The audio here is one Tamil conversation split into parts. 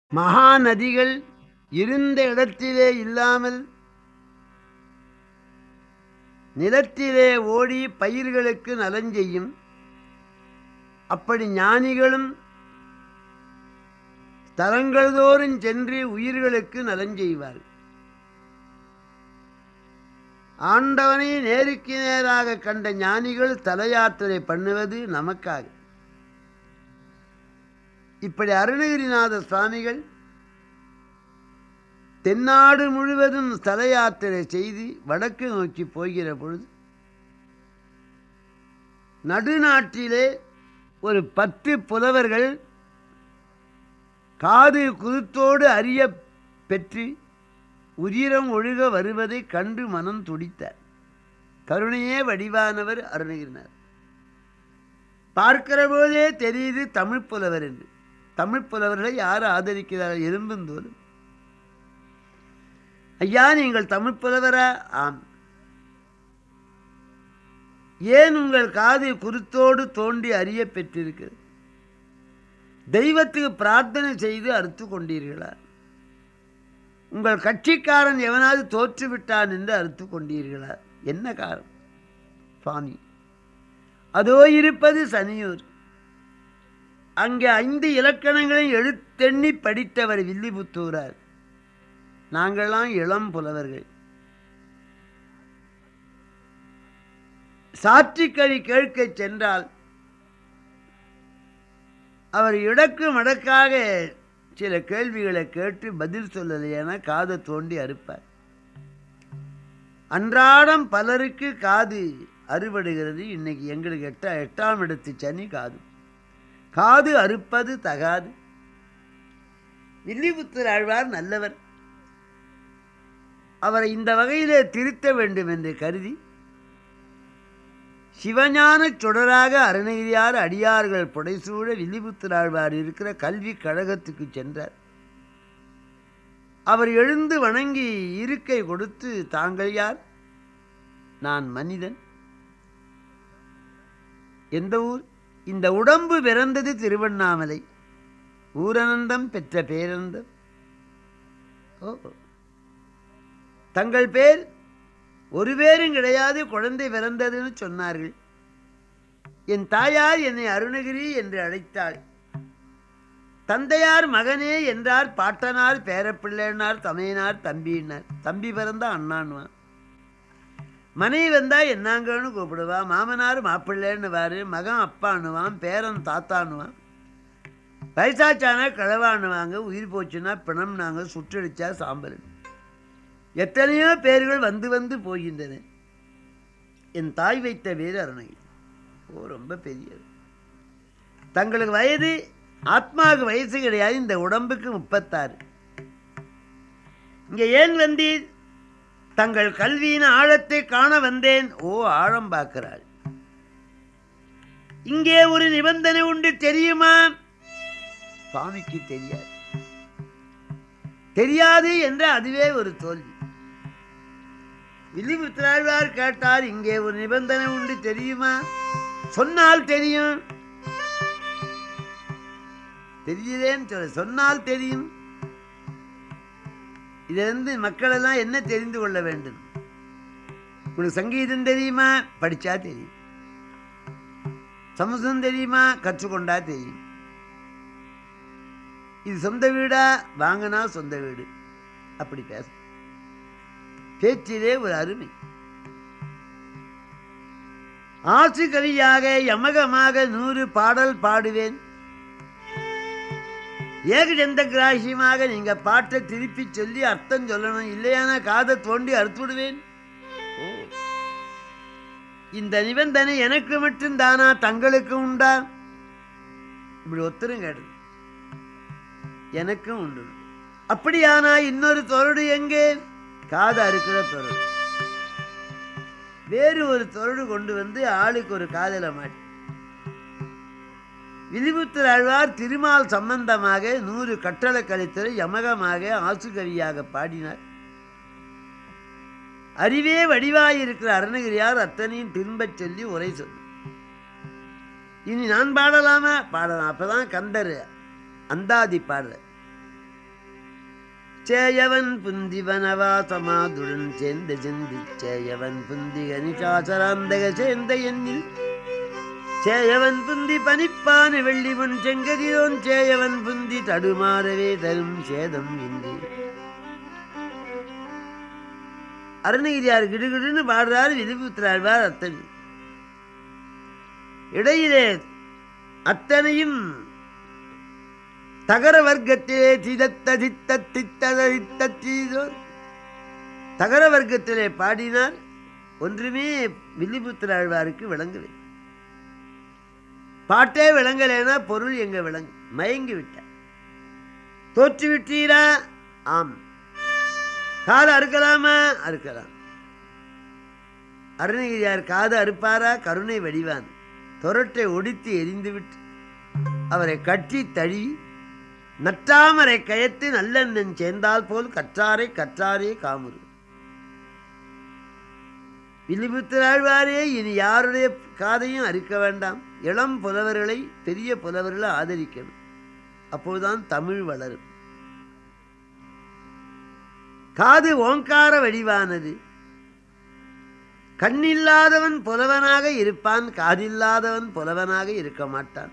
மகாநதிகள் இருந்த இடத்திலே இல்லாமல் நிலத்திலே ஓடி பயிர்களுக்கு நலஞ்செய்யும் அப்படி ஞானிகளும் தலங்கள் தோறும் சென்று உயிர்களுக்கு நலஞ்செய்வார் ஆண்டவனை நேருக்கு நேராக கண்ட ஞானிகள் தலயாத்திரை பண்ணுவது நமக்காக இப்படி அருணகிரிநாத சுவாமிகள் தென்னாடு முழுவதும் ஸ்தல யாத்திரை செய்து வடக்கு நோக்கி போகிற பொழுது நடுநாட்டிலே ஒரு பத்து புலவர்கள் காது குருத்தோடு அறிய பெற்று உதிரம் ஒழுக வருவதை கண்டு மனம் துடித்தார் கருணையே வடிவானவர் அருணகிரினார் பார்க்கிற போதே தெரியுது தமிழ் புலவர் என்று தமிழ் புலவர்களை யார் ஆதரிக்கிறார்கள் எறும்புந்தோறும் ஐயா நீங்கள் தமிழ் புலவரா ஆம் ஏன் உங்கள் காது குருத்தோடு தோண்டி அறிய பெற்றிருக்கிறது தெய்வத்துக்கு பிரார்த்தனை செய்து அறுத்து கொண்டீர்களா உங்கள் கட்சிக்காரன் எவனாவது தோற்றுவிட்டான் என்று அறுத்து கொண்டீர்களா என்ன காரணம் சுவாமி அதோ இருப்பது சனியூர் அங்கே ஐந்து இலக்கணங்களை எழுத்தெண்ணி படித்தவர் வில்லிபுத்தூரார் நாங்கள்லாம் இளம் புலவர்கள் சாற்றிக்கழி கேட்கச் சென்றால் அவர் இடக்கு மடக்காக சில கேள்விகளை கேட்டு பதில் சொல்லலையென காதை தோண்டி அறுப்பார் அன்றாடம் பலருக்கு காது அறுபடுகிறது இன்னைக்கு எங்களுக்கு எட்டா எட்டாம் இடத்து சனி காது காது அறுப்பது தகாது வில்லிபுத்தர் ஆழ்வார் நல்லவர் அவரை இந்த வகையிலே திருத்த வேண்டும் என்று கருதி சிவஞான சுடராக அருணகிரியார் அடியார்கள் புடைசூழ வில்லிபுத்தராழ்வார் இருக்கிற கல்வி கழகத்துக்கு சென்றார் அவர் எழுந்து வணங்கி இருக்கை கொடுத்து தாங்கள் யார் நான் மனிதன் எந்த ஊர் இந்த உடம்பு பிறந்தது திருவண்ணாமலை ஊரனந்தம் பெற்ற பேரந்தம் ஓ தங்கள் பேர் ஒரு பேரும் கிடையாது குழந்தை பிறந்ததுன்னு சொன்னார்கள் என் தாயார் என்னை அருணகிரி என்று அழைத்தாள் தந்தையார் மகனே என்றார் பாட்டனார் பேரப்பிள்ளைனார் தமையனார் தம்பினார் தம்பி பிறந்தா அண்ணான்வான் மனைவி வந்தா என்னங்கன்னு கூப்பிடுவா மாமனார் மாப்பிள்ளைன்னு வாரு மகன் அப்பான்னுவான் பேரன் தாத்தான்னுவான் வயசாச்சானா கிழவான்னுவாங்க உயிர் போச்சுன்னா பிணம்னாங்க சுற்றடிச்சா சாம்பல் எத்தனையோ பேர்கள் வந்து வந்து போகின்றன என் தாய் வைத்த பேர் அருணகிரி ஓ ரொம்ப பெரியது தங்களுக்கு வயது ஆத்மாவுக்கு வயசு கிடையாது இந்த உடம்புக்கு முப்பத்தாறு இங்க ஏன் வந்தீர் தங்கள் கல்வியின் ஆழத்தை காண வந்தேன் ஓ ஆழம் பார்க்கிறாள் இங்கே ஒரு நிபந்தனை உண்டு தெரியுமா சுவாமிக்கு தெரியாது தெரியாது என்ற அதுவே ஒரு தோல்வி வில்லிபுத்திராழ்வார் கேட்டார் இங்கே ஒரு நிபந்தனை உண்டு தெரியுமா சொன்னால் தெரியும் தெரியலேன்னு சொல்ல சொன்னால் தெரியும் இதிலிருந்து மக்கள் எல்லாம் என்ன தெரிந்து கொள்ள வேண்டும் உனக்கு சங்கீதம் தெரியுமா படிச்சா தெரியும் சமஸ்கிருதம் தெரியுமா கற்றுக்கொண்டா தெரியும் இது சொந்த வீடா வாங்கினா சொந்த வீடு அப்படி பேச பேச்சிலே ஒரு அருமை ஆசு கவியாக யமகமாக நூறு பாடல் பாடுவேன் ஏகஜந்த கிராசியமாக நீங்க பாட்டை திருப்பி சொல்லி அர்த்தம் சொல்லணும் இல்லையானா காதை தோண்டி அறுத்து விடுவேன் ஓ இந்த நிபந்தனை எனக்கு மட்டும் தானா தங்களுக்கு உண்டா இப்படி ஒத்தரும் கேட்டது எனக்கும் உண்டு அப்படியானா இன்னொரு தொரடு எங்கே காது அறுக்கிற தொரடு வேறு ஒரு தொரடு கொண்டு வந்து ஆளுக்கு ஒரு காதல மாட்டி வில்லிபுத்தர் ஆழ்வார் திருமால் சம்பந்தமாக நூறு கட்டளை கழித்தலை யமகமாக ஆசுகவியாக பாடினார் அறிவே வடிவாயிருக்கிற அருணகிரியார் அத்தனையும் திரும்பச் சொல்லி உரை சொன்னார் இனி நான் பாடலாமா பாடலாம் அப்பதான் கந்தர் அந்தாதி பாடுற சேயவன் புந்தி வனவாசமாதுடன் சேர்ந்த சிந்தி சேயவன் புந்தி கனிஷாசராந்தக சேர்ந்த எண்ணில் சேயவன் புந்தி பனிப்பான வெள்ளி முன் செங்கதிரோன் சேயவன் புந்தி தடுமாறவே தரும் சேதம் இன்றி அருணகிரியார் கிடுகிடுன்னு பாடுறாரு விதிபுத்திராழ்வார் அத்தனை இடையிலே அத்தனையும் தகர வர்க்கத்திலே சிதத்த சித்த தித்தத தீதோ தகர வர்க்கத்திலே பாடினார் ஒன்றுமே வில்லிபுத்திராழ்வாருக்கு விளங்கவில்லை பாட்டே விளங்கலைன்னா பொருள் எங்க விளங்கு மயங்கி விட்டார் தோற்று விட்டீரா ஆம் காது அறுக்கலாமா அறுக்கலாம் அருணகிரியார் காது அறுப்பாரா கருணை வடிவான் தொரட்டை ஒடித்து எரிந்துவிட்டு அவரை கட்டி தழி நற்றாமரை கயத்து நல்லெண்ணன் சேர்ந்தால் போல் கற்றாரை கற்றாரே காமுறு வில்லிபுத்திராழ்வாரே இனி யாருடைய காதையும் அறுக்க வேண்டாம் இளம் புலவர்களை பெரிய புலவர்களை ஆதரிக்கணும் அப்போதுதான் தமிழ் வளரும் காது ஓங்கார வடிவானது கண்ணில்லாதவன் புலவனாக இருப்பான் காதில்லாதவன் புலவனாக இருக்க மாட்டான்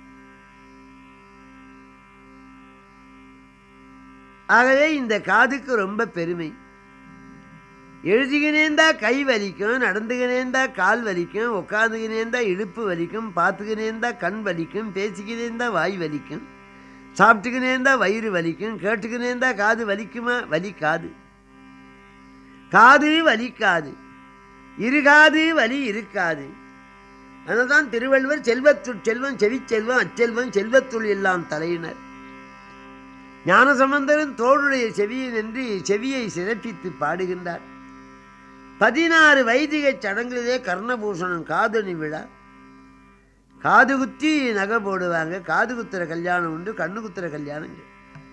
ஆகவே இந்த காதுக்கு ரொம்ப பெருமை எழுதுகினேந்தா கை வலிக்கும் நடந்துகினேந்தா கால் வலிக்கும் உட்காந்துகினேந்தா இடுப்பு வலிக்கும் பார்த்துக்கினேந்தா கண் வலிக்கும் பேசிக்கினேந்தா வாய் வலிக்கும் சாப்பிட்டுக்கினேந்தா வயிறு வலிக்கும் கேட்டுக்கினேந்தா காது வலிக்குமா வலிக்காது காது வலிக்காது இருகாது வலி இருக்காது அதனால்தான் திருவள்ளுவர் செல்வத்துள் செல்வம் செவிச்செல்வம் அச்செல்வம் செல்வத்துள் எல்லாம் தலையினர் ஞானசம்பந்தரும் தோளுடைய செவியை நின்று செவியை சிறப்பித்து பாடுகின்றார் பதினாறு வைதிக சடங்குகளே கர்ணபூஷணம் காதணி விழா காது குத்தி நகை போடுவாங்க காது குத்துற கல்யாணம் உண்டு கண்ணு குத்துற கல்யாணம் இல்லை.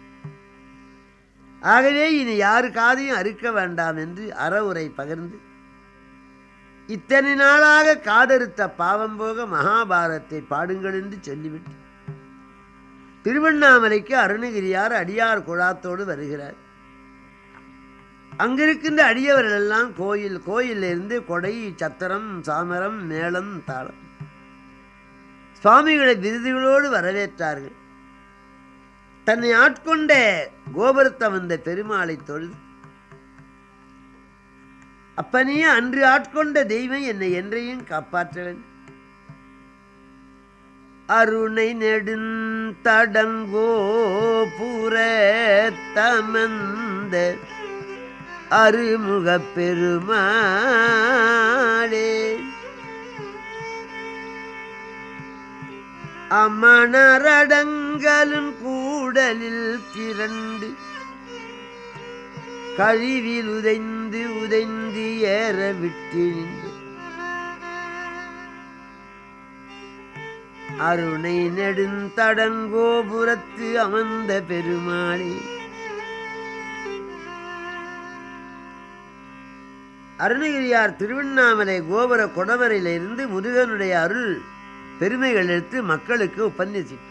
ஆகவே இனி யாரு காதையும் அறுக்க வேண்டாம் என்று அறவுரை பகிர்ந்து இத்தனை நாளாக காதறுத்த பாவம் போக மகாபாரத்தை பாடுங்கள் என்று சொல்லிவிட்டு திருவண்ணாமலைக்கு அருணகிரியார் அடியார் குழாத்தோடு வருகிறார் அங்கிருக்கின்ற அடியவர்கள் எல்லாம் கோயில் கோயிலிருந்து கொடை சத்திரம் சாமரம் மேளம் தாளம் சுவாமிகளை விருதுகளோடு வரவேற்றார்கள் தன்னை ஆட்கொண்ட கோபுரத்தை வந்த பெருமாளை தொழுது அப்பனே அன்று ஆட்கொண்ட தெய்வம் என்னை என்றையும் காப்பாற்ற வேண்டும் அருணை நெடுந்தடங்கோ புற தமந்த அருமுகப் பெருமாளே அமணரடங்கலும் கூடலில் திரண்டு கழிவில் உதைந்து உதைந்து ஏற விட்டு நின்று அருணை நெடுந்தடங்கோபுரத்து அமர்ந்த பெருமாளே அருணகிரியார் திருவண்ணாமலை கோபுர கொடவரையிலிருந்து முருகனுடைய அருள் பெருமைகள் எடுத்து மக்களுக்கு உபன்யசித்தார்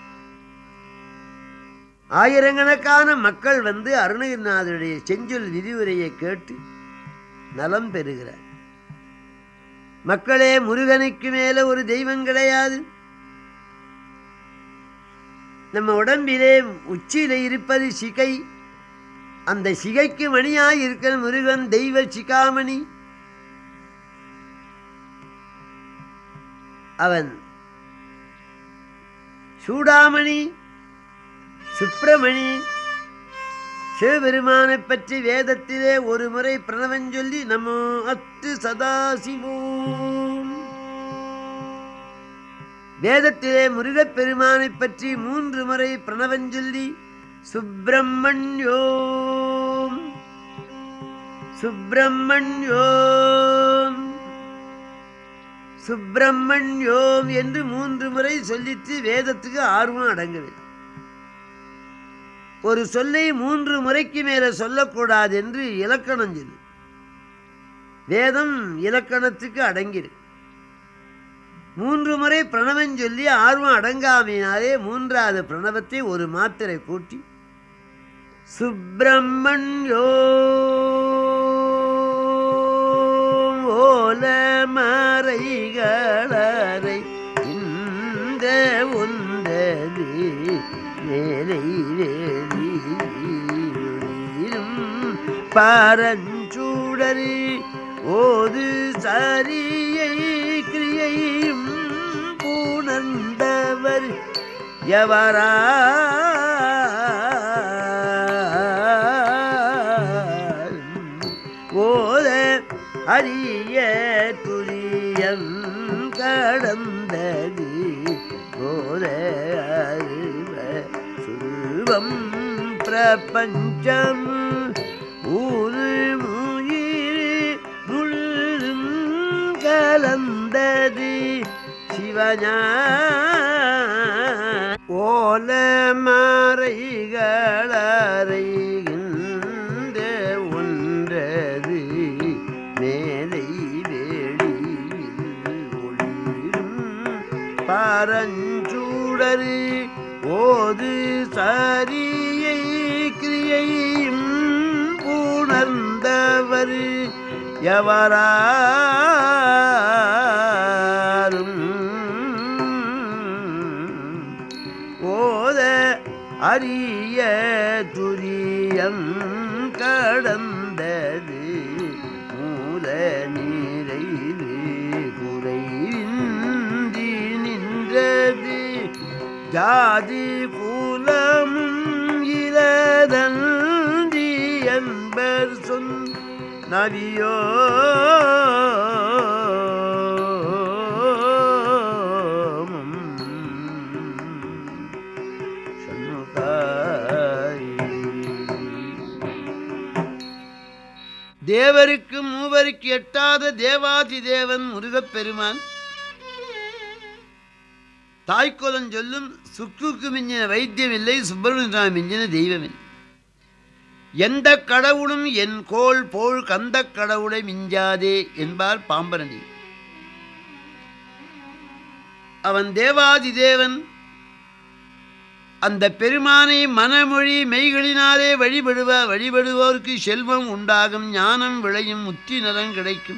ஆயிரக்கணக்கான மக்கள் வந்து அருணகிரிநாதருடைய செஞ்சொல் விரிவுரையை கேட்டு நலம் பெறுகிறார் மக்களே முருகனுக்கு மேல ஒரு தெய்வம் கிடையாது நம்ம உடம்பிலே உச்சியில இருப்பது சிகை அந்த சிகைக்கு மணியாய் இருக்கிற முருகன் தெய்வ சிகாமணி அவன் சூடாமணி சுப்பிரமணி சிவபெருமானை பற்றி வேதத்திலே ஒரு முறை பிரணவம் சொல்லி நமோ அத்து சதாசிவோம் வேதத்திலே முருகப்பெருமானை பற்றி மூன்று முறை பிரணவம் சொல்லி சுப்பிரமணியோம் சுப்பிரமணியோம் சுப்பிரமணியோம் என்று மூன்று முறை சொல்லிட்டு வேதத்துக்கு ஆர்வம் அடங்கவில்லை ஒரு சொல்லை மூன்று முறைக்கு மேல சொல்லக்கூடாது என்று இலக்கணம் சொல்லு வேதம் இலக்கணத்துக்கு அடங்கியிருக்கு மூன்று முறை பிரணவம் சொல்லி ஆர்வம் அடங்காமையினாலே மூன்றாவது பிரணவத்தை ஒரு மாத்திரை கூட்டி சுப்பிரமணியோ ஓல மறைகளரை இந்த உந்தது வேலை வேலியும் பரஞ்சூடரி ஓது சரியை கிரியையும் பூணர்ந்தவர் எவரா ஓத அரிய துரியம் கடந்தது போத அறிவ சுருவம் பிரபஞ்சம் ஊரு முயிர் முள்ளும் கலந்தது சிவஞா ஓல மறைகளறைகின்ற ஒன்றது மேலை வேளியில் ஒளிரும் பரஞ்சூடரு ஓது சரியை கிரியையும் உணர்ந்தவர் எவராரும் ஓத அரிய துரியம் கடந்தது மூல நீரைது குறைவின்றி நின்றது ஜாதி குலமும் இலதன்றி என்பர் சொன் நவியோ தேவருக்கு மூவருக்கு எட்டாத தேவாதி தேவன் முருகப்பெருமான் தாய்க்குலம் சொல்லும் சுக்குக்கு மிஞ்சின வைத்தியம் இல்லை சுப்பிரமணிய சுவாமி மிஞ்சின தெய்வமில்லை எந்த கடவுளும் என் கோள் போல் கந்த கடவுளை மிஞ்சாதே என்பார் பாம்பரணி அவன் தேவாதி தேவன் அந்த பெருமானை மனமொழி மெய்களினாலே வழிபடுவ வழிபடுவோருக்கு செல்வம் உண்டாகும் ஞானம் விளையும் முத்தி நலம் கிடைக்கும்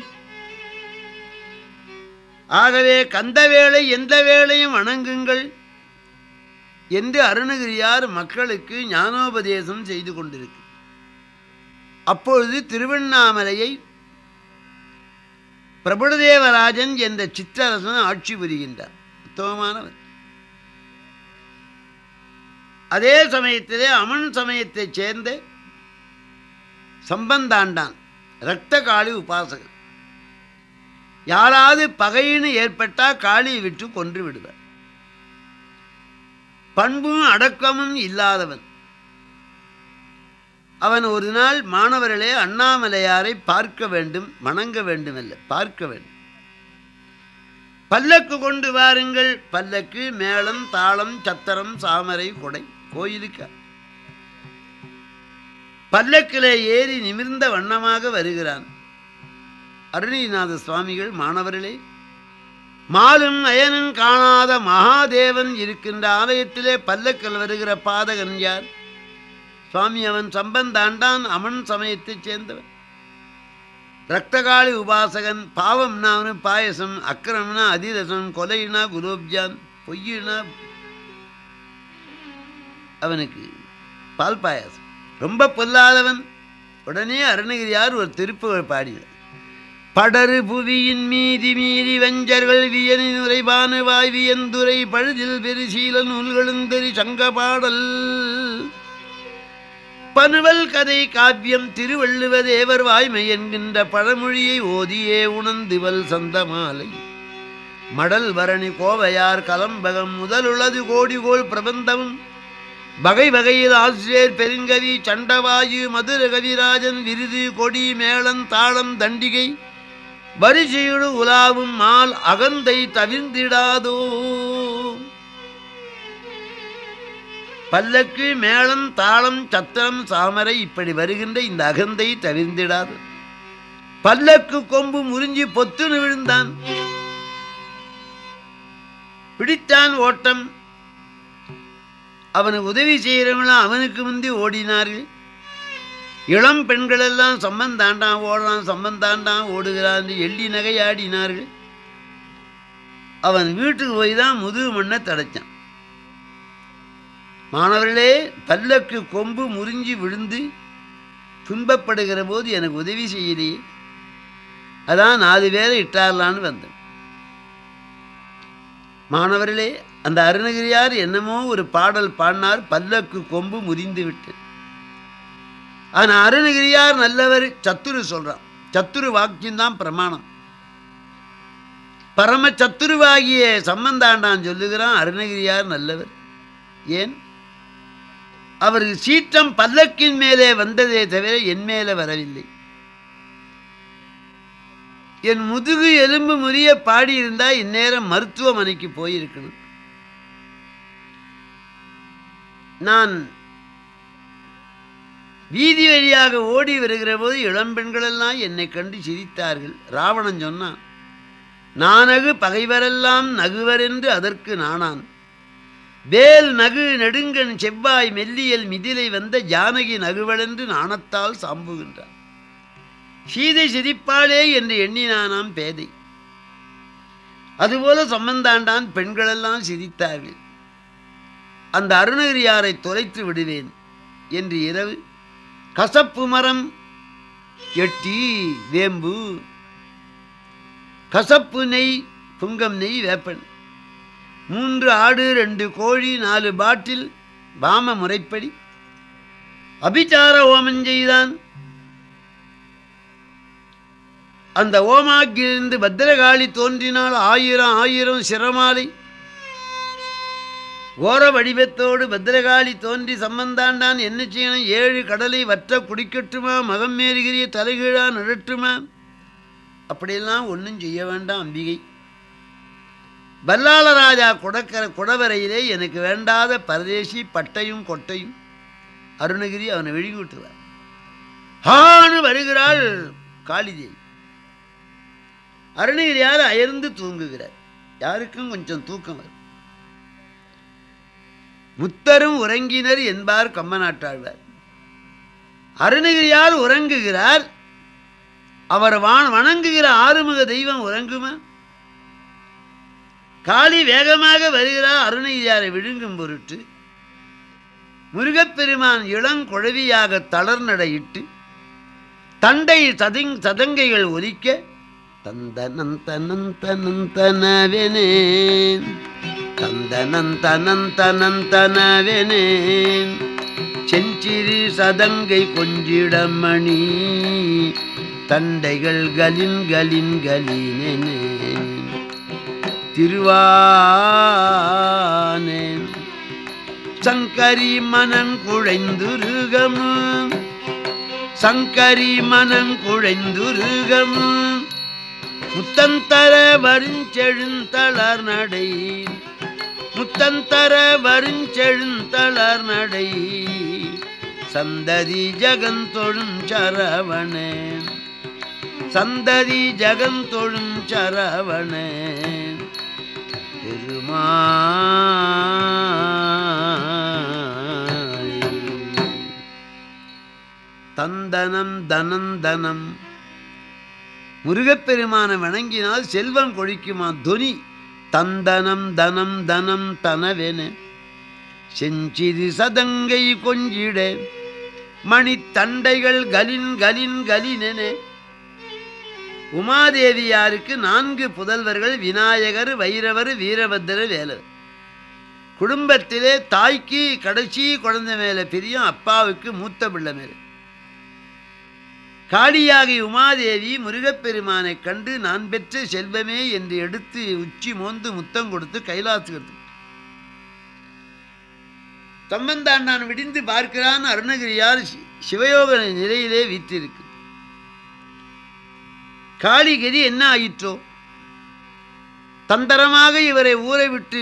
ஆகவே கந்த வேளை எந்த வேளையும் வணங்குங்கள் என்று அருணகிரியார் மக்களுக்கு ஞானோபதேசம் செய்து கொண்டிருக்கு அப்பொழுது திருவண்ணாமலையை பிரபுடதேவராஜன் என்ற சிற்றரசன் ஆட்சி புரிகின்றார் உத்தமமானவர் அதே சமயத்திலே அமன் சமயத்தைச் சேர்ந்த சம்பந்தாண்டான் இரத்த காளி உபாசகன் யாராவது பகையின்னு ஏற்பட்டா காளியை விட்டு கொன்று விடுவார் பண்பும் அடக்கமும் இல்லாதவன் அவன் ஒரு நாள் மாணவர்களே அண்ணாமலையாரை பார்க்க வேண்டும் வணங்க வேண்டும் அல்ல பார்க்க வேண்டும் பல்லக்கு கொண்டு வாருங்கள் பல்லக்கு மேளம் தாளம் சத்திரம் சாமரை கொடை கோயிலுக்கு பல்லக்கிலே ஏறி நிமிர்ந்த வண்ணமாக வருகிறான் அருணிநாத சுவாமிகள் மாணவர்களே மாலும் அயனும் காணாத மகாதேவன் இருக்கின்ற ஆலயத்திலே பல்லக்கில் வருகிற பாதகன் யார் சுவாமி அவன் சம்பந்தாண்டான் அமன் சமயத்தைச் சேர்ந்தவன் ரக்தகாளி உபாசகன் பாவம்னா அவனு பாயசம் அக்கிரம்னா அதிரசம் கொலைனா குலோப்ஜான் பொய்யினா அவனுக்கு பால் பாயாசம் ரொம்ப பொல்லாதவன் உடனே அருணகிரியார் ஒரு திருப்புகழ் பாடினார் படரு புவியின் மீதி மீறி வஞ்சர்கள் வியனி நுரைபானு வாய்வியந்துரை பழுதில் பெருசீல நூல்களுந்தரி சங்க பாடல் பனுவல் கதை காவியம் திருவள்ளுவ தேவர் வாய்மை என்கின்ற பழமொழியை ஓதியே உணர்ந்துவல் சந்தமாலை மடல் பரணி கோவையார் கலம்பகம் முதலுளது கோடிகோள் பிரபந்தமும் வகை வகையில் ஆசிரியர் பெருங்கவி சண்டவாயு மதுர கவிராஜன் விருது கொடி மேளம் தாளம் தண்டிகை வரிசையுடு உலாவும் மால் அகந்தை தவிர்ந்திடாதோ பல்லக்கு மேளம் தாளம் சத்திரம் சாமரை இப்படி வருகின்ற இந்த அகந்தை தவிர்ந்திடாது பல்லக்கு கொம்பு முறிஞ்சி பொத்துன்னு விழுந்தான் பிடித்தான் ஓட்டம் அவனுக்கு உதவி செய்கிறவங்களும் அவனுக்கு முந்தி ஓடினார்கள் இளம் பெண்களெல்லாம் சம்பந்தாண்டான் ஓடுறான் சம்பந்தாண்டான் ஓடுகிறான் என்று எள்ளி நகையாடினார்கள் அவன் வீட்டுக்கு போய் தான் முதுகு மண்ணை தடைச்சான் மாணவர்களே பல்லக்கு கொம்பு முறிஞ்சி விழுந்து துன்பப்படுகிற போது எனக்கு உதவி செய்யலையே அதான் நாலு பேரை இட்டாரலான்னு வந்தேன் மாணவர்களே அந்த அருணகிரியார் என்னமோ ஒரு பாடல் பாடினார் பல்லக்கு கொம்பு முறிந்து விட்டு ஆனால் அருணகிரியார் நல்லவர் சத்துரு சொல்றான் சத்துரு வாக்கியம்தான் பிரமாணம் பரம சத்துருவாகிய சம்பந்தாண்டான் சொல்லுகிறான் அருணகிரியார் நல்லவர் ஏன் அவருக்கு சீற்றம் பல்லக்கின் மேலே வந்ததே தவிர என் மேலே வரவில்லை என் முதுகு எலும்பு முறிய பாடியிருந்தா இந்நேரம் மருத்துவமனைக்கு போயிருக்கணும் நான் வீதி வழியாக ஓடி வருகிற போது இளம்பெண்களெல்லாம் என்னை கண்டு சிரித்தார்கள் ராவணன் சொன்னான் நானகு பகைவரெல்லாம் நகுவர் என்று அதற்கு நானான் வேல் நகு நெடுங்கன் செவ்வாய் மெல்லியல் மிதிலை வந்த ஜானகி நகுவளென்று நாணத்தால் சாம்புகின்றான் சீதை சிரிப்பாளே என்று எண்ணினானாம் பேதை அதுபோல சம்பந்தாண்டான் பெண்களெல்லாம் சிரித்தார்கள் அந்த அருணகிரியாரை தொலைத்து விடுவேன் என்று இரவு கசப்பு மரம் எட்டி வேம்பு கசப்பு நெய் புங்கம் நெய் வேப்பன் மூன்று ஆடு ரெண்டு கோழி நாலு பாட்டில் பாம முறைப்படி அபிச்சார ஓமம் செய்தான் அந்த ஓமாக்கிலிருந்து பத்திரகாளி தோன்றினால் ஆயிரம் ஆயிரம் சிரமாலை கோர வடிவத்தோடு பத்திரகாளி தோன்றி சம்பந்தாண்டான் என்ன செய்யணும் ஏழு கடலை வற்ற குடிக்கட்டுமா மகம் மேறுகிறிய தலைகீழா நடட்டுமா அப்படியெல்லாம் ஒன்றும் செய்ய வேண்டாம் அம்பிகை வல்லாளராஜா குடக்கர குடவரையிலே எனக்கு வேண்டாத பரதேசி பட்டையும் கொட்டையும் அருணகிரி அவனை விழுங்கிவிட்டுவார் ஹான்னு வருகிறாள் காளிதேவி அருணகிரியார் அயர்ந்து தூங்குகிறார் யாருக்கும் கொஞ்சம் தூக்கம் வரும் முத்தரும் உறங்கினர் என்பார் கம்மநாட்டாழ்வார் அருணகிரியார் உறங்குகிறார் அவர் வான் வணங்குகிற ஆறுமுக தெய்வம் உறங்குமா காளி வேகமாக வருகிறார் அருணகிரியாரை விழுங்கும் பொருட்டு முருகப்பெருமான் இளங்குழவியாக தளர்நடையிட்டு தண்டை சதிங் சதங்கைகள் ஒலிக்க தந்தனந்தனந்தனந்தனவெனே தந்தனந்தனந்தனந்தனவெனே செஞ்சிறு சதங்கை கொஞ்சிடமணி தண்டைகள் கலின் கலின் கலினே திருவானேன் சங்கரி மனன் குழைந்துருகமு சங்கரி மனன் குழைந்துருகமு முத்தந்தர வருஞ்செழுந்தளர் நடை முத்தந்தர வருஞ்செழுந்தளர் நடை சந்ததி ஜகந்தொழும் சரவணே சந்ததி ஜகந்தொழும் சரவணே பெருமாளே தந்தனம் தனந்தனம் முருகப்பெருமானை வணங்கினால் செல்வம் கொழிக்குமா துனி தந்தனம் தனம் தனம் தனவென செஞ்சிறு சதங்கை கொஞ்சிட மணித்தண்டைகள் கலின் கலின் கலினென உமாதேவியாருக்கு நான்கு புதல்வர்கள் விநாயகர் வைரவர் வீரபத்திர வேலர் குடும்பத்திலே தாய்க்கு கடைசி குழந்தை மேலே பிரியும் அப்பாவுக்கு மூத்த பிள்ளை மேலே காளியாகி உமாதேவி முருகப்பெருமானைக் கண்டு நான் பெற்ற செல்வமே என்று எடுத்து உச்சி மோந்து முத்தம் கொடுத்து கைலாசுகிறது தம்மந்தாண்டான் விடிந்து பார்க்கிறான் அருணகிரியார் சி- சிவயோக நிலையிலே வீற்றிருக்கு காளிகதி என்ன ஆயிற்றோ தந்திரமாக இவரை ஊரை விட்டு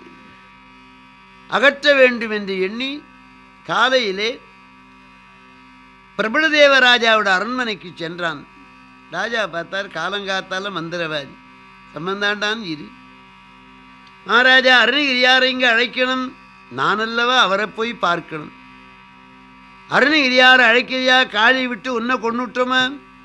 அகற்ற வேண்டும் என்று எண்ணி காலையிலே பிரபலதேவராஜாவோட அரண்மனைக்கு சென்றான் ராஜா பார்த்தார் காலங்காத்தால மந்திரவாதி சம்பந்தாண்டான் இரு மகாராஜா அருணகிரியாரை இங்கே அழைக்கணும் நான் அல்லவா அவரை போய் பார்க்கணும் அருணகிரியார் அழைக்கிறியா காளி விட்டு உன்னை கொண்டுட்டோமா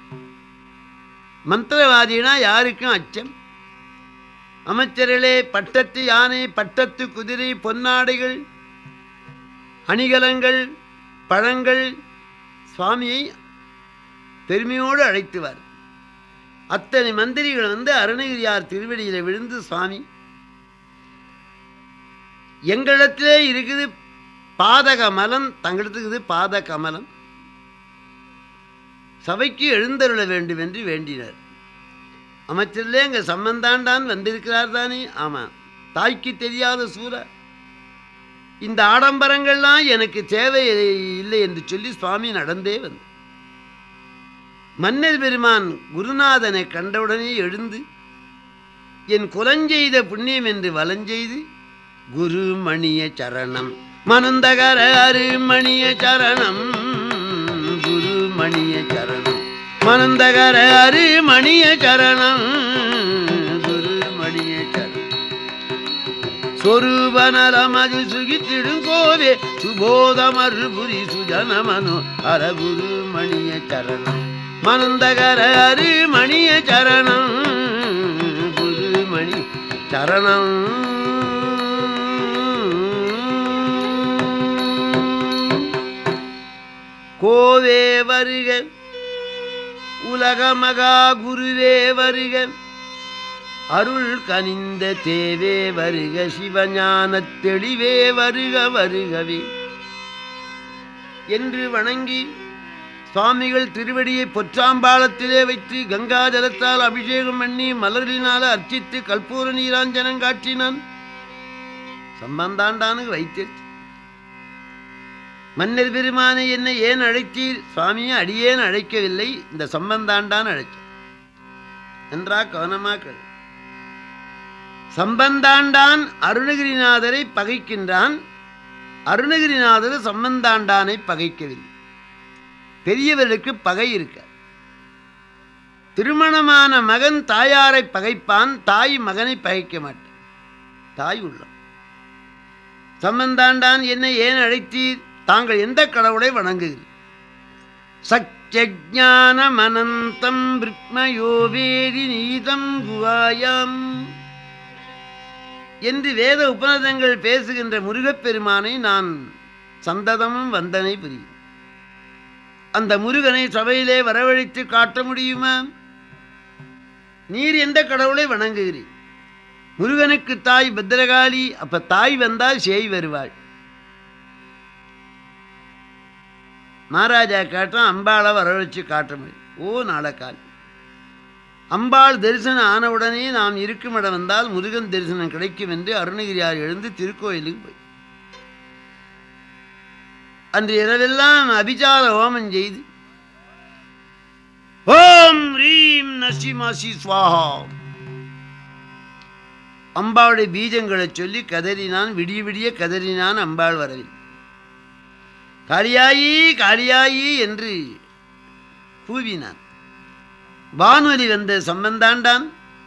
மந்திரவாதினா யாருக்கும் அச்சம் அமைச்சர்களே பட்டத்து யானை பட்டத்து குதிரை பொன்னாடைகள் அணிகலங்கள் பழங்கள் சுவாமியை பெருமையோடு அழைத்துவார் அத்தனை மந்திரிகள் வந்து அருணகிரியார் திருவடியில் விழுந்து சுவாமி எங்களிடத்திலே இருக்குது பாதக மலம் தங்களிடத்துக்கு இது பாத கமலம் சபைக்கு எழுந்தருள வேண்டும் என்று வேண்டினார் அமைச்சர்லே எங்க சம்பந்தாண்டான் வந்திருக்கிறார் தானே ஆமாம் தாய்க்கு தெரியாத சூரா இந்த ஆடம்பரங்கள்லாம் எனக்கு தேவை இல்லை என்று சொல்லி சுவாமி நடந்தே வந்து மன்னர் பெருமான் குருநாதனை கண்டவுடனே எழுந்து என் குலஞ்செய்த புண்ணியம் என்று வலஞ்செய்து குரு மணிய சரணம் மனந்தகர அருமணிய சரணம் குரு மணிய சரணம் மனந்தகர அருமணிய சரணம் குரு மணிய சரணம் சொரூபநலமது சுகித்திடும் கோவே சுபோதமருபுரி சுஜனமனோ அரகுரு மணிய சரணம் மனந்தகர அருமணிய சரணம் குருமணி சரணம் கோவே வருக உலகமகா குருவே வருக அருள் கனிந்த தேவே வருக சிவஞானத் தெளிவே வருக வருகவே என்று வணங்கி சுவாமிகள் திருவடியை பொற்றாம்பாளத்திலே வைத்து கங்கா ஜலத்தால் அபிஷேகம் பண்ணி மலர்களினால அர்ச்சித்து கற்பூர நீராஞ்சனம் காட்டினான் சம்பந்தாண்டானுக்கு வைத்தேன் மன்னர் பெருமானை என்னை ஏன் அழைத்தீர் சுவாமியை அடியேன் அழைக்கவில்லை இந்த சம்பந்தாண்டான் அழைச்சேன் என்றா கவனமா கேள் சம்பந்தாண்டான் அருணகிரிநாதரை பகைக்கின்றான் அருணகிரிநாதர் சம்பந்தாண்டானை பகைக்கவில்லை பெரியவர்களுக்கு பகை இருக்க திருமணமான மகன் தாயாரை பகைப்பான் தாய் மகனை பகைக்க மாட்டான் தாய் உள்ளம் சம்பந்தாண்டான் என்னை ஏன் அழைத்தீர் தாங்கள் எந்த கடவுளை வணங்குகிறீர் சச்சஜானமனந்தம் பிருக்மயோவேதி நீதம் குவாயாம் என்று வேத உபநதங்கள் பேசுகின்ற முருகப்பெருமானை நான் சந்ததமும் வந்தனை புரியும் அந்த முருகனை சபையிலே வரவழைத்து காட்ட முடியுமா நீர் எந்த கடவுளை வணங்குகிறீர் முருகனுக்கு தாய் பத்திரகாளி அப்ப தாய் வந்தால் சேய் வருவாள் மகாராஜா கேட்டான் அம்பாளை வரவழைச்சு காட்ட முடியும் ஓ நாளக்கால் அம்பாள் தரிசனம் ஆனவுடனே நாம் இருக்கும் இடம் வந்தால் முருகன் தரிசனம் கிடைக்கும் என்று அருணகிரியார் எழுந்து திருக்கோயிலுக்கு போய் அன்று இரவெல்லாம் அபிச்சார ஹோமம் செய்து ஓம் ரீம் நசிமாசி ஸ்வாஹா அம்பாளுடைய பீஜங்களை சொல்லி கதறினான் விடிய விடிய கதறினான் அம்பாள் வரவில் காளியாயி காளியாயி என்று கூவினான் வானொலி வந்த சம்பந்தாண்டான்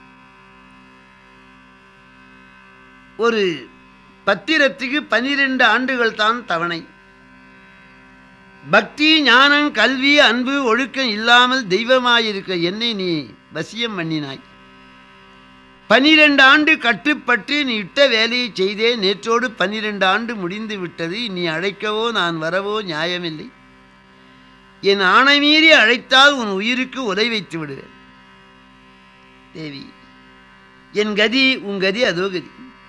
ஒரு பத்திரத்துக்கு பனிரெண்டு ஆண்டுகள் தான் தவணை பக்தி ஞானம் கல்வி அன்பு ஒழுக்கம் இல்லாமல் தெய்வமாயிருக்க என்னை நீ வசியம் பண்ணினாய் பனிரெண்டு ஆண்டு கட்டுப்பட்டு நீ இட்ட வேலையை செய்தே நேற்றோடு பன்னிரெண்டு ஆண்டு முடிந்து விட்டது நீ அழைக்கவோ நான் வரவோ நியாயமில்லை என் ஆணை மீறி அழைத்தால் உன் உயிருக்கு உதை வைத்து விடுவேன் தேவி என் கதி உன் கதி அதோ கதி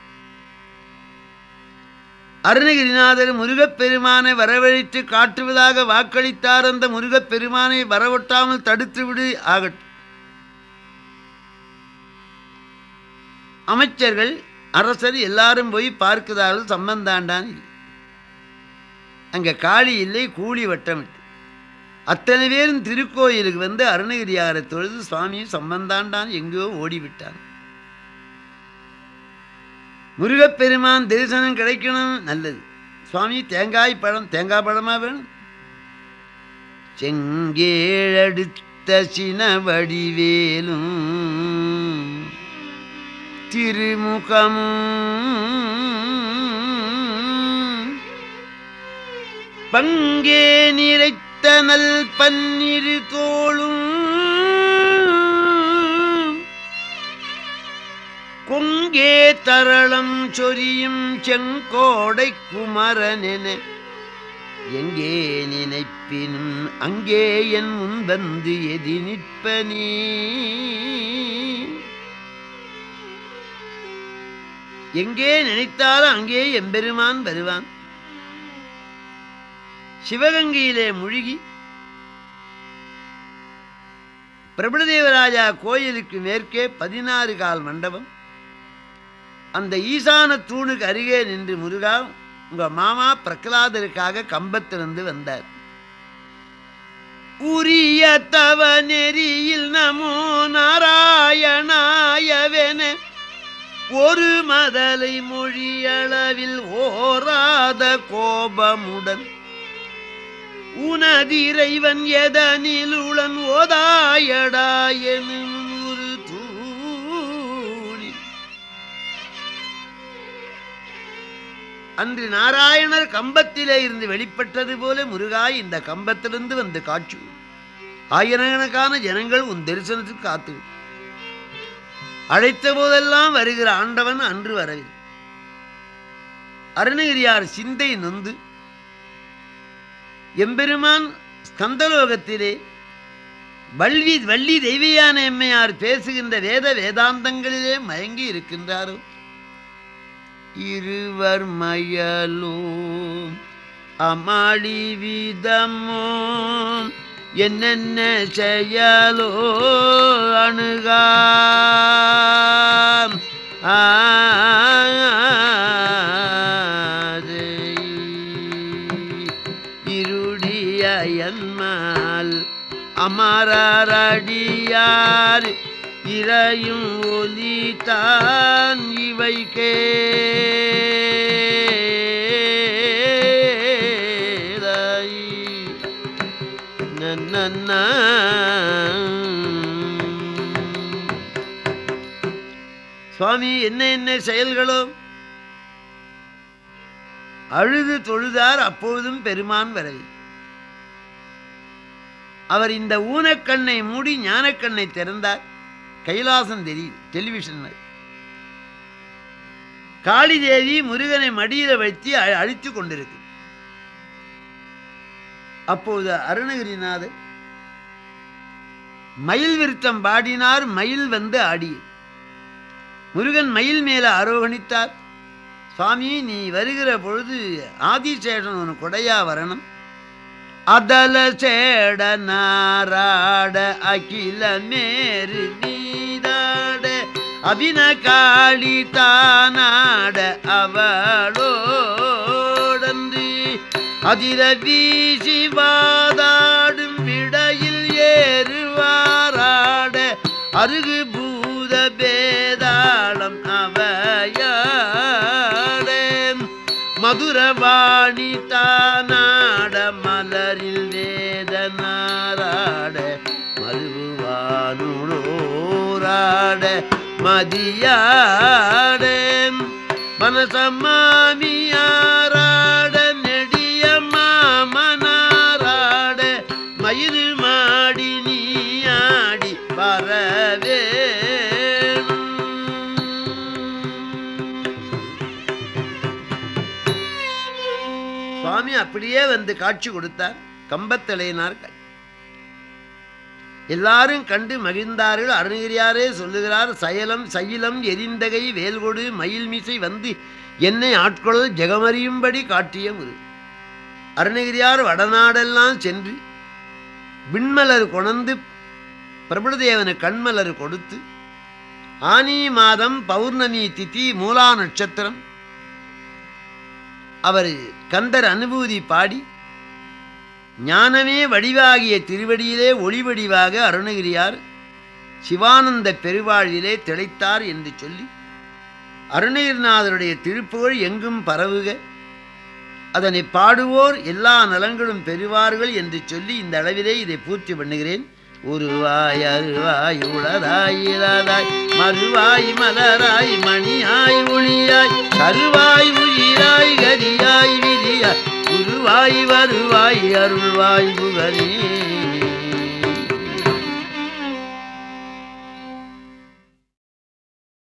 அருணகிரிநாதர் முருகப்பெருமானை வரவழைத்து காட்டுவதாக வாக்களித்தார் அந்த முருகப்பெருமானை வரவொட்டாமல் தடுத்து விடு ஆகட்டும் அமைச்சர்கள் அரசர் எல்லாரும் போய் பார்க்கிறார்கள் சம்பந்தாண்டான் இல்லை அங்க காளி இல்லை கூலி வட்டமிட்டு அத்தனை பேரும் திருக்கோயிலுக்கு வந்து அருணகிரியாரை தொழுது சுவாமி சம்பந்தாண்டான் எங்கேயோ ஓடிவிட்டான் முருகப்பெருமான் தரிசனம் கிடைக்கணும் நல்லது சுவாமி தேங்காய் பழம் தேங்காய் பழமா வேணும் செங்கேழடுத்த சின வடிவேலும் திருமுகமும் பங்கே நிறைத்த நல் பன்னிரு தோளும் கொங்கே தரளம் சொரியும் செங்கோடை குமரனென எங்கே நினைப்பினும் அங்கே என் முன் வந்து எதி நிற்பனே எங்கே நினைத்தாலும் அங்கே எம்பெருமான் வருவான் சிவகங்கையிலே முழுகி பிரபுதேவராஜா கோயிலுக்கு மேற்கே பதினாறு கால் மண்டபம் அந்த ஈசான தூணுக்கு அருகே நின்று முருகா உங்க மாமா பிரகலாதருக்காக கம்பத்திலிருந்து வந்தார் உரிய தவ நெறியில் நமோ நாராயணாயவென ஒரு மதலை மொழியளவில் ஓராத கோபமுடன் உனதிரைவன் எதனில் உளன் ஓதாயடா எனும் ஒரு தூணி அன்று நாராயணர் கம்பத்திலே இருந்து வெளிப்பட்டது போல முருகாய் இந்த கம்பத்திலிருந்து வந்து காட்சி ஆயிரக்கணக்கான ஜனங்கள் உன் தரிசனத்துக்கு காத்து அழைத்த போதெல்லாம் வருகிற ஆண்டவன் அன்று வரவில்லை அருணகிரியார் சிந்தை நொந்து எம்பெருமான் ஸ்கந்தலோகத்திலே வள்ளி வள்ளி தெய்வியான எம்மையார் பேசுகின்ற வேத வேதாந்தங்களிலே மயங்கி இருக்கின்றாரோ இருவர் மயலோ அமாளி விதமோ என்னென்ன செயலோ அணுகாம் ஆதை இருடியன்மால் அமரடியார் இறையும் ஒலி தான் இவை கேளாய் நன்னன்ன. சுவாமி என்ன என்ன செயல்களோ அழுது தொழுதார் அப்பொழுதும் பெருமான் வரவில்லை அவர் இந்த ஊனக்கண்ணை மூடி ஞானக்கண்ணை திறந்தார் கைலாசம் தெரியுது டெலிவிஷன் காளி தேவி முருகனை மடியில வைத்து அ- அழித்து கொண்டிருக்கு அப்போது அருணகிரிநாதர் மயில் விருத்தம் பாடினார் மயில் வந்து ஆடியது முருகன் மயில் மேல ஆரோகணித்தார் சுவாமி நீ வருகிற பொழுது ஆதிசேஷன் உனக்கு கொடையா வரணும் அதல சேட நாராட அகில மேரு நீராட அபின காளி தானாட அவளோடன்று அதிர வீசி வாதாடும் விடையில் ஏறுவாராட அருகு பூத பேதாளம் அவையாடே மதுரவாணி தானாட மலரில் வேத நாராட மருவானுளோராட மதியாட மனசமாமியாராட நெடிய மாமனாராட மயிறு மாடி நீயாடி பரவேணும் சுவாமி அப்படியே வந்து காட்சி கொடுத்தார் கம்பத்தலையினார் கண் எல்லாரும் கண்டு மகிழ்ந்தார்கள் அருணகிரியாரே சொல்லுகிறார் சயலம் சயிலம் எரிந்தகை வேல்கொடு மயில் மீசை வந்து என்னை ஆட்கொள்ள ஜெகமறியும்படி காட்டிய முரு அருணகிரியார் வடநாடெல்லாம் சென்று விண்மலர் கொணர்ந்து பிரபுதேவனு கண்மலர் கொடுத்து ஆனி மாதம் பௌர்ணமி திதி மூலா நட்சத்திரம் அவர் கந்தர் அனுபூதி பாடி ஞானமே வடிவாகிய திருவடியிலே ஒளி வடிவாக அருணகிரியார் சிவானந்த பெருவாழிலே திளைத்தார் என்று சொல்லி அருணகிரிநாதருடைய திருப்புகழ் எங்கும் பரவுக அதனை பாடுவோர் எல்லா நலங்களும் பெறுவார்கள் என்று சொல்லி இந்த அளவிலே இதை பூர்த்தி பண்ணுகிறேன் உருவாய் அருவாய் உளதாய் இளதாய் மறுவாய் மலராய் மணியாய் ஒளியாய் கருவாய் உயிராய் கரியாய் விதியாய் உருவாய் வருவாய் வருவாய் அருள்வாய் புகனே